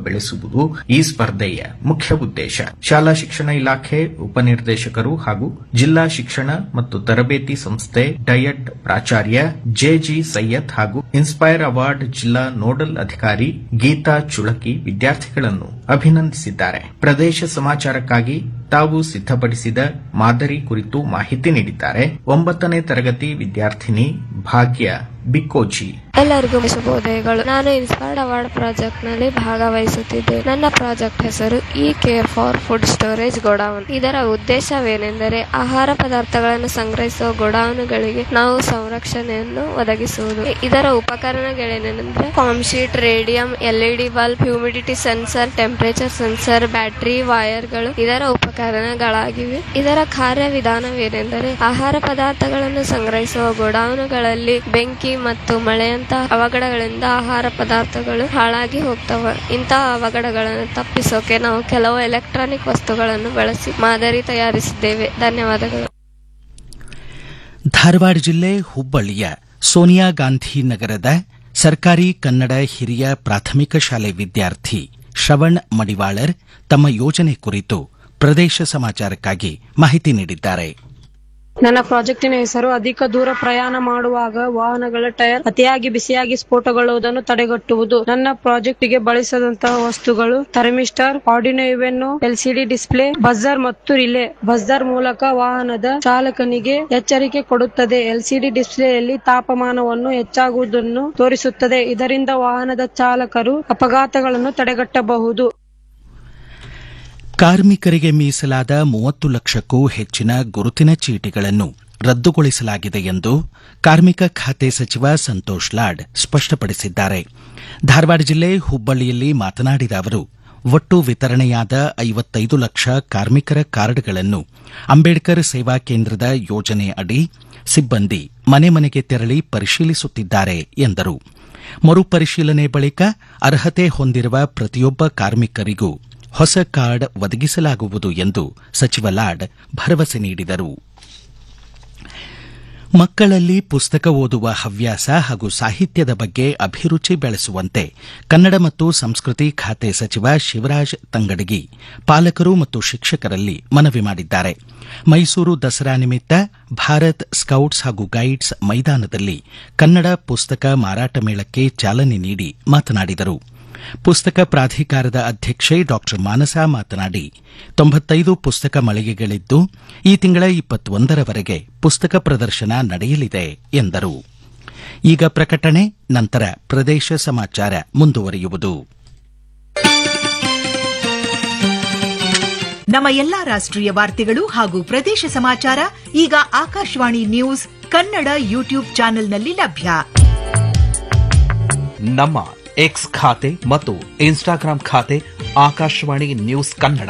ಬೆಳೆಸುವುದು ಈ ಸ್ಪರ್ಧೆಯ ಮುಖ್ಯ ಉದ್ದೇಶ ಶಾಲಾ ಶಿಕ್ಷಣ ಇಲಾಖೆ ಉಪನಿರ್ದೇಶಕರು ಹಾಗೂ ಜಿಲ್ಲಾ ಶಿಕ್ಷಣ ಮತ್ತು ತರಬೇತಿ ಸಂಸ್ಥೆ ಡಯಟ್ ಪ್ರಾಚಾರ್ಯ ಜೆಜಿ ಸೈಯದ್ ಹಾಗೂ ಇನ್ಸ್ಪೈರ್ ಅವಾರ್ಡ್ ಜಿಲ್ಲಾ ನೋಡಲ್ ಅಧಿಕಾರಿ ಗೀತಾ ಚುಳಕಿ ವಿದ್ಯಾರ್ಥಿಗಳನ್ನು ಅಭಿನಂದಿಸಿದ್ದಾರೆ ಪ್ರದೇಶ ಸಮಾಚಾರಕ್ಕಾಗಿ ತಾವು ಸಿದ್ಧಪಡಿಸಿದ ಮಾದರಿ ಕುರಿತು ಮಾಹಿತಿ ನೀಡಿದ್ದಾರೆ ಒಂಬತ್ತನೇ ತರಗತಿ ವಿದ್ಯಾರ್ಥಿನಿ ಭಾಗ್ಯ ಬಿಕ್ಕೋಜಿ ಎಲ್ಲರಿಗೂ ಶುಭೋದಯಗಳು ನಾನು ಇನ್ಸ್ಪೈರ್ಡ್ ಅವಾರ್ಡ್ ಪ್ರಾಜೆಕ್ಟ್ ನಲ್ಲಿ ಭಾಗವಹಿಸುತ್ತಿದ್ದೆ ನನ್ನ ಪ್ರಾಜೆಕ್ಟ್ ಹೆಸರು e care for food storage godown ಇದರ ಉದ್ದೇಶವೇನೆಂದರೆ ಆಹಾರ ಪದಾರ್ಥಗಳನ್ನು ಸಂಗ್ರಹಿಸುವ ಗೋಡೌನ್ಗಳಿಗೆ ನಾವು ಸಂರಕ್ಷಣೆಯನ್ನು ಒದಗಿಸುವುದು ಇದರ ಉಪಕರಣಗಳೇನೆಂದರೆ foam sheet radium LED bulb humidity sensor temperature sensor battery ವೈರ್ಗಳು ಇದರ ಉಪಕರಣಗಳಾಗಿವೆ ಇದರ ಕಾರ್ಯವಿಧಾನವೇನೆಂದರೆ ಆಹಾರ ಪದಾರ್ಥಗಳನ್ನು ಸಂಗ್ರಹಿಸುವ ಗೋಡೌನ್ಗಳಲ್ಲಿ ಬೆಂಕಿ ಮತ್ತು ಮಳೆಯಂತಹ ಅವಘಡಗಳಿಂದ ಆಹಾರ ಪದಾರ್ಥಗಳು ಹಾಳಾಗಿ ಹೋಗ್ತವೆ ಇಂತಹ ಅವಘಡಗಳನ್ನು ತಪ್ಪಿಸೋಕೆ ನಾವು ಕೆಲವು ಎಲೆಕ್ಟ್ರಾನಿಕ್ ವಸ್ತುಗಳನ್ನು ಬಳಸಿ ಮಾದರಿ ತಯಾರಿಸಿದ್ದೇವೆ ಧನ್ಯವಾದಗಳು ಧಾರವಾಡ ಜಿಲ್ಲೆ ಹುಬ್ಬಳ್ಳಿಯ ಸೋನಿಯಾ ಗಾಂಧಿ ನಗರದ ಸರ್ಕಾರಿ ಕನ್ನಡ ಹಿರಿಯ ಪ್ರಾಥಮಿಕ ಶಾಲೆ ವಿದ್ಯಾರ್ಥಿ ಶ್ರವಣ್ ಮಡಿವಾಳರ್ ತಮ್ಮ ಯೋಜನೆ ಕುರಿತು ಪ್ರದೇಶ ಸಮಾಚಾರಕ್ಕಾಗಿ ಮಾಹಿತಿ ನೀಡಿದ್ದಾರೆ ನನ್ನ ಪ್ರಾಜೆಕ್ಟಿನ ಹೆಸರು ಅಧಿಕ ದೂರ ಪ್ರಯಾಣ ಮಾಡುವಾಗ ವಾಹನಗಳ ಟೈರ್ ಅತಿಯಾಗಿ ಬಿಸಿಯಾಗಿ ಸ್ಫೋಟಗೊಳ್ಳುವುದನ್ನು ತಡೆಗಟ್ಟುವುದು ನನ್ನ ಪ್ರಾಜೆಕ್ಟ್ಗೆ ಬಳಸಿದಂತಹ ವಸ್ತುಗಳು ಥರ್ಮಿಸ್ಟರ್ ಆರ್ಡಿನೋ ಇವೆನ್ನು ಎಲ್ಸಿಡಿ ಡಿಸ್ಪ್ಲೇ ಬಜರ್ ಮತ್ತು ರಿಲೇ ಬಜರ್ ಮೂಲಕ ವಾಹನದ ಚಾಲಕನಿಗೆ ಎಚ್ಚರಿಕೆ ಕೊಡುತ್ತದೆ ಎಲ್ಸಿಡಿ ಡಿಸ್ಪ್ಲೇಯಲ್ಲಿ ತಾಪಮಾನವನ್ನು ಹೆಚ್ಚಾಗುವುದನ್ನು ತೋರಿಸುತ್ತದೆ ಇದರಿಂದ ವಾಹನದ ಚಾಲಕರು ಅಪಘಾತಗಳನ್ನು ತಡೆಗಟ್ಟಬಹುದು ಕಾರ್ಮಿಕರಿಗೆ ಮೀಸಲಾದ ಮೂವತ್ತು ಲಕ್ಷಕ್ಕೂ ಹೆಚ್ಚಿನ ಗುರುತಿನ ಚೀಟಿಗಳನ್ನು ರದ್ದುಗೊಳಿಸಲಾಗಿದೆ ಎಂದು ಕಾರ್ಮಿಕ ಖಾತೆ ಸಚಿವ ಸಂತೋಷ್ ಲಾಡ್ ಸ್ಪಷ್ಟಪಡಿಸಿದ್ದಾರೆ ಧಾರವಾಡ ಜಿಲ್ಲೆ ಹುಬ್ಬಳ್ಳಿಯಲ್ಲಿ ಮಾತನಾಡಿದ ಅವರು ಒಟ್ಟು ವಿತರಣೆಯಾದ ಐವತ್ತೈದು ಲಕ್ಷ ಕಾರ್ಮಿಕರ ಕಾರ್ಡ್ಗಳನ್ನು ಅಂಬೇಡ್ಕರ್ ಸೇವಾ ಕೇಂದ್ರದ ಯೋಜನೆ ಅಡಿ ಸಿಬ್ಬಂದಿ ಮನೆ ಮನೆಗೆ ತೆರಳಿ ಪರಿಶೀಲಿಸುತ್ತಿದ್ದಾರೆ ಎಂದರು ಮರುಪರಿಶೀಲನೆ ಬಳಿಕ ಅರ್ಹತೆ ಹೊಂದಿರುವ ಪ್ರತಿಯೊಬ್ಬ ಕಾರ್ಮಿಕರಿಗೂ ಹೊಸ ಕಾರ್ಡ್ ಒದಗಿಸಲಾಗುವುದು ಎಂದು ಸಚಿವ ಲಾಡ್ ಭರವಸೆ ನೀಡಿದರು ಮಕ್ಕಳಲ್ಲಿ ಪುಸ್ತಕ ಓದುವ ಹವ್ಯಾಸ ಹಾಗೂ ಸಾಹಿತ್ಯದ ಬಗ್ಗೆ ಅಭಿರುಚಿ ಬೆಳೆಸುವಂತೆ ಕನ್ನಡ ಮತ್ತು ಸಂಸ್ಕೃತಿ ಖಾತೆ ಸಚಿವ ಶಿವರಾಜ್ ತಂಗಡಗಿ ಪಾಲಕರು ಮತ್ತು ಶಿಕ್ಷಕರಲ್ಲಿ ಮನವಿ ಮಾಡಿದ್ದಾರೆ ಮೈಸೂರು ದಸರಾ ನಿಮಿತ್ತ ಭಾರತ್ ಸ್ಕೌಟ್ಸ್ ಹಾಗೂ ಗೈಡ್ಸ್ ಮೈದಾನದಲ್ಲಿ ಕನ್ನಡ ಪುಸ್ತಕ ಮಾರಾಟ ಮೇಳಕ್ಕೆ ಚಾಲನೆ ನೀಡಿ ಮಾತನಾಡಿದರು ಪುಸ್ತಕ ಪ್ರಾಧಿಕಾರದ ಅಧ್ಯಕ್ಷೆ ಡಾ ಮಾನಸಾ ಮಾತನಾಡಿ ತೊಂಬತ್ತೈದು ಪುಸ್ತಕ ಮಳಿಗೆಗಳಿದ್ದು ಈ ತಿಂಗಳ ಇಪ್ಪತ್ತೊಂದರವರೆಗೆ ಪುಸ್ತಕ ಪ್ರದರ್ಶನ ನಡೆಯಲಿದೆ ಎಂದರು ಈಗ ಪ್ರಕಟಣೆ ನಂತರ ಪ್ರದೇಶ ಸಮಾಚಾರ ಮುಂದುವರಿಯುವುದು ನಮ್ಮ ಎಲ್ಲಾ ರಾಷ್ಟ್ರೀಯ ವಾರ್ತೆಗಳು ಹಾಗೂ ಪ್ರದೇಶ ಸಮಾಚಾರ ಈಗ ಆಕಾಶವಾಣಿ ನ್ಯೂಸ್ ಕನ್ನಡ ಯೂಟ್ಯೂಬ್ ಚಾನೆಲ್ನಲ್ಲಿ ಲಭ್ಯ ನಮ್ಮ ಎಕ್ಸ್ ಖಾತೆ ಮತ್ತು ಇನ್ಸ್ಟಾಗ್ರಾಂ ಖಾತೆ ಆಕಾಶವಾಣಿ ನ್ಯೂಸ್ ಕನ್ನಡ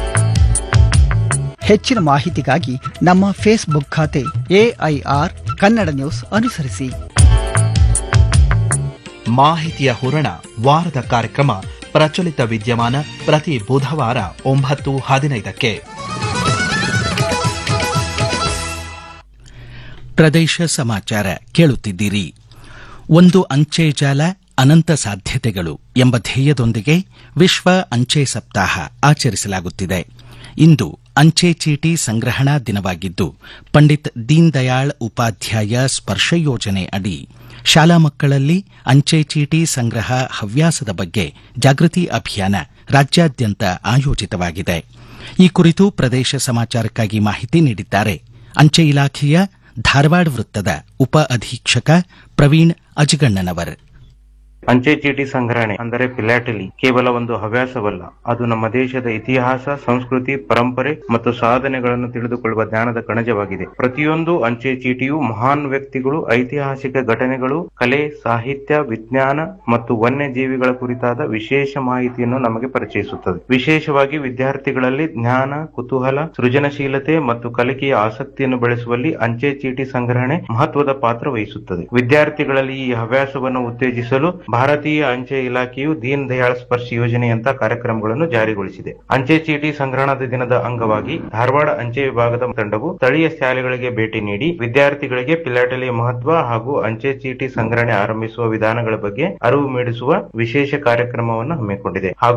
ಹೆಚ್ಚಿನ ಮಾಹಿತಿಗಾಗಿ ನಮ್ಮ ಫೇಸ್ಬುಕ್ ಖಾತೆ ಎಐಆರ್ ಕನ್ನಡ ನ್ಯೂಸ್ ಅನುಸರಿಸಿ ಮಾಹಿತಿಯ ಹೂರಣ ವಾರದ ಕಾರ್ಯಕ್ರಮ ಪ್ರಚಲಿತ ವಿದ್ಯಮಾನ ಪ್ರತಿ ಬುಧವಾರ ಒಂಬತ್ತು ಹದಿನೈದಕ್ಕೆ ಪ್ರದೇಶ ಸಮಾಚಾರ ಕೇಳುತ್ತಿದ್ದೀರಿ ಒಂದು ಅಂಚೆ ಜಾಲ ಅನಂತ ಸಾಧ್ಯತೆಗಳು ಎಂಬ ಧ್ಯೇಯದೊಂದಿಗೆ ವಿಶ್ವ ಅಂಚೆ ಸಪ್ತಾಹ ಆಚರಿಸಲಾಗುತ್ತಿದೆ ಇಂದು ಅಂಚೆ ಚೀಟಿ ಸಂಗ್ರಹಣಾ ದಿನವಾಗಿದ್ದು ಪಂಡಿತ್ ದೀನ್ ದಯಾಳ್ ಉಪಾಧ್ಯಾಯ ಸ್ಪರ್ಶ ಯೋಜನೆ ಅಡಿ ಶಾಲಾ ಮಕ್ಕಳಲ್ಲಿ ಅಂಚೆ ಚೀಟಿ ಸಂಗ್ರಹ ಹವ್ಯಾಸದ ಬಗ್ಗೆ ಜಾಗೃತಿ ಅಭಿಯಾನ ರಾಜ್ಯಾದ್ಯಂತ ಆಯೋಜಿತವಾಗಿದೆ ಈ ಕುರಿತು ಪ್ರದೇಶ ಸಮಾಚಾರಕ್ಕಾಗಿ ಮಾಹಿತಿ ನೀಡಿದ್ದಾರೆ ಅಂಚೆ ಇಲಾಖೆಯ ಧಾರವಾಡ ವೃತ್ತದ ಉಪ ಅಧೀಕ್ಷಕ ಪ್ರವೀಣ್ ಅಜಗಣ್ಣನವರ್ ಅಂಚೆ ಚೀಟಿ ಸಂಗ್ರಹಣೆ ಅಂದರೆ ಪಿಲಾಟಲಿ ಕೇವಲ ಒಂದು ಹವ್ಯಾಸವಲ್ಲ ಅದು ನಮ್ಮ ದೇಶದ ಇತಿಹಾಸ ಸಂಸ್ಕೃತಿ ಪರಂಪರೆ ಮತ್ತು ಸಾಧನೆಗಳನ್ನು ತಿಳಿದುಕೊಳ್ಳುವ ಜ್ಞಾನದ ಕಣಜವಾಗಿದೆ ಪ್ರತಿಯೊಂದು ಅಂಚೆ ಚೀಟಿಯು ಮಹಾನ್ ವ್ಯಕ್ತಿಗಳು ಐತಿಹಾಸಿಕ ಘಟನೆಗಳು ಕಲೆ ಸಾಹಿತ್ಯ ವಿಜ್ಞಾನ ಮತ್ತು ವನ್ಯಜೀವಿಗಳ ಕುರಿತಾದ ವಿಶೇಷ ಮಾಹಿತಿಯನ್ನು ನಮಗೆ ಪರಿಚಯಿಸುತ್ತದೆ ವಿಶೇಷವಾಗಿ ವಿದ್ಯಾರ್ಥಿಗಳಲ್ಲಿ ಜ್ಞಾನ ಕುತೂಹಲ ಸೃಜನಶೀಲತೆ ಮತ್ತು ಕಲಿಕೆಯ ಆಸಕ್ತಿಯನ್ನು ಬೆಳೆಸುವಲ್ಲಿ ಅಂಚೆ ಚೀಟಿ ಸಂಗ್ರಹಣೆ ಮಹತ್ವದ ಪಾತ್ರ ವಹಿಸುತ್ತದೆ ವಿದ್ಯಾರ್ಥಿಗಳಲ್ಲಿ ಈ ಹವ್ಯಾಸವನ್ನು ಉತ್ತೇಜಿಸಲು ಭಾರತೀಯ ಅಂಚೆ ಇಲಾಖೆಯು ದೀನ್ ದಯಾಳ್ ಸ್ಪರ್ಶ ಯೋಜನೆಯಂತ ಕಾರ್ಯಕ್ರಮಗಳನ್ನು ಜಾರಿಗೊಳಿಸಿದೆ ಅಂಚೆ ಚೀಟಿ ಸಂಗ್ರಹಣದ ದಿನದ ಅಂಗವಾಗಿ ಧಾರವಾಡ ಅಂಚೆ ವಿಭಾಗದ ತಂಡವು ಸ್ಥಳೀಯ ಶಾಲೆಗಳಿಗೆ ಭೇಟಿ ನೀಡಿ ವಿದ್ಯಾರ್ಥಿಗಳಿಗೆ ಪಿಲಾಟಲಿ ಮಹತ್ವ ಹಾಗೂ ಅಂಚೆ ಚೀಟಿ ಸಂಗ್ರಹಣೆ ಆರಂಭಿಸುವ ವಿಧಾನಗಳ ಬಗ್ಗೆ ಅರಿವು ಮೂಡಿಸುವ ವಿಶೇಷ ಕಾರ್ಯಕ್ರಮವನ್ನು ಹಮ್ಮಿಕೊಂಡಿದೆ ಹಾಗೂ